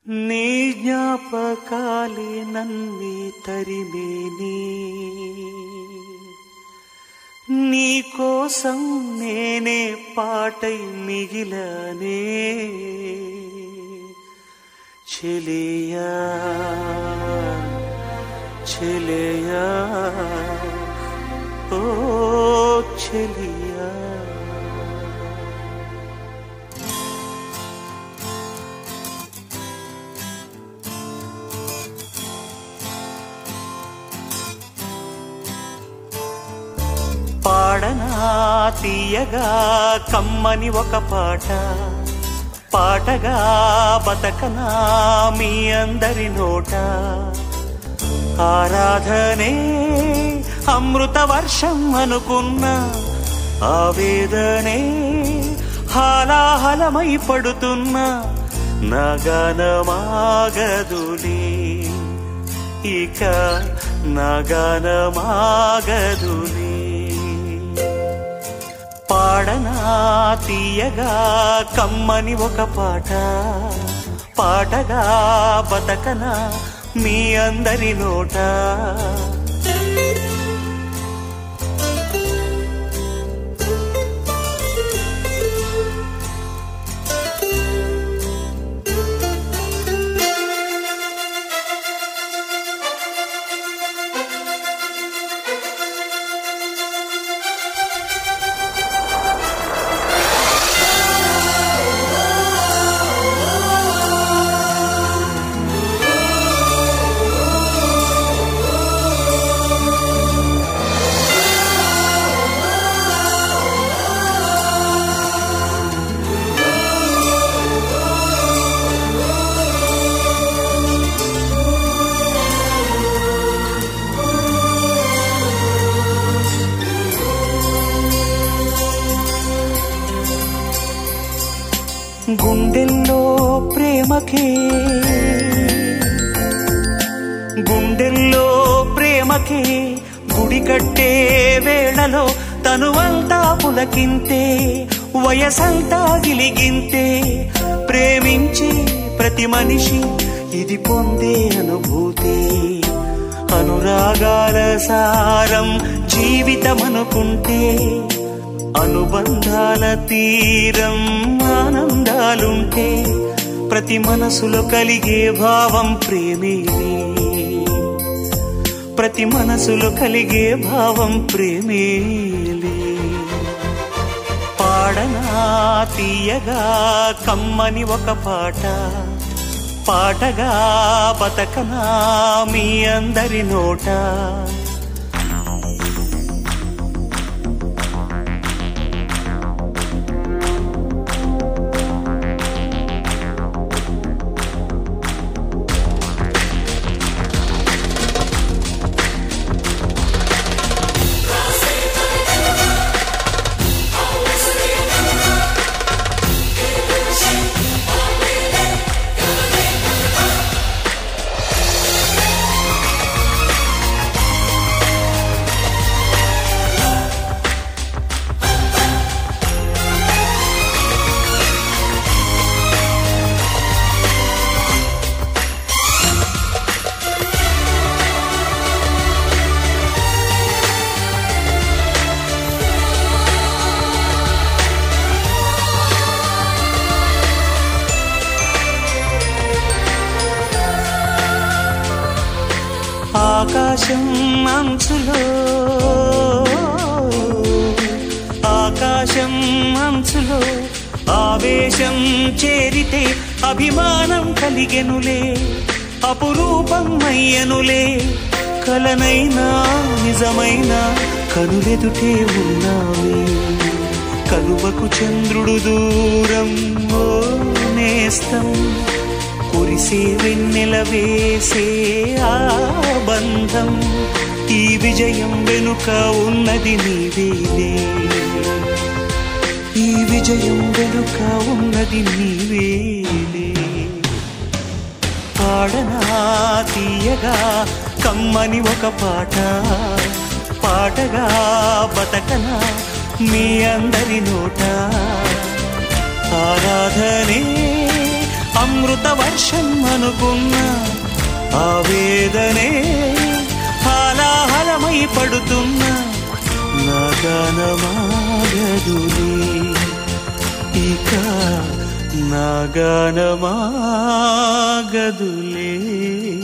నీ జ్ఞాపకాలే నన్నే తరిమేని నీ కోసం నేనే పాటై మిగిలానే చెలియా చెలియా ఓ చెలియా పాడనా తీయగా కమ్మని ఒక పాట పాటగా బతకనా మీ అందరి నోట ఆరాధనే అమృత వర్షం అనుకున్న ఆవేదనే హాలాహలమై పడుతున్న నగనమాగదులే ఇక నగనమాగదులే పాడనా తీయగా కమ్మని ఒక పాట పాటగా బతకనా మీ అందరి నోట గుండెల్లో ప్రేమకే గుండెల్లో ప్రేమకే గుడి కట్టే వేళలో తనువంతా పులకింతే వయసంతా గిలిగింతే ప్రేమించే ప్రతి మనిషి ఇది పొందే అనుభూతి అనురాగాల సారం జీవితం అనుకుంటే అనుబంధాల తీరం ఆనందాలుంటే ప్రతి మనసులో కలిగే భావం ప్రేమేలే ప్రతి మనసులో కలిగే భావం ప్రేమేలే పాడనా తీయగా కమ్మని ఒక పాట పాటగా బతకనా మీ అందరి నోట ఆకాశం అంచులో ఆకాశం అంచులో ఆవేశం చేరితే అభిమానం కలిగెనులే అపురూపం అయ్యనులే కలనైనా నిజమైన కనులెదుటే ఉన్నావే కలువకు చంద్రుడు దూరం ఓ నేస్తం కురిసే వెన్నెల వేసే ఆ బంధం ఈ విజయం వెనుక ఉన్నది నీవేలే ఈ విజయం వెనుక ఉన్నది నీవేలే పాడనా తీయగా కమ్మని ఒక పాట పాటగా బతకనా మీ అందరి నోట ఆరాధనే అమృత అమృత వర్షం అనుకున్న ఆవేదనే హాలాహలమై పడుతున్న నా గానమాగదులే ఇక నా గానమాగదులే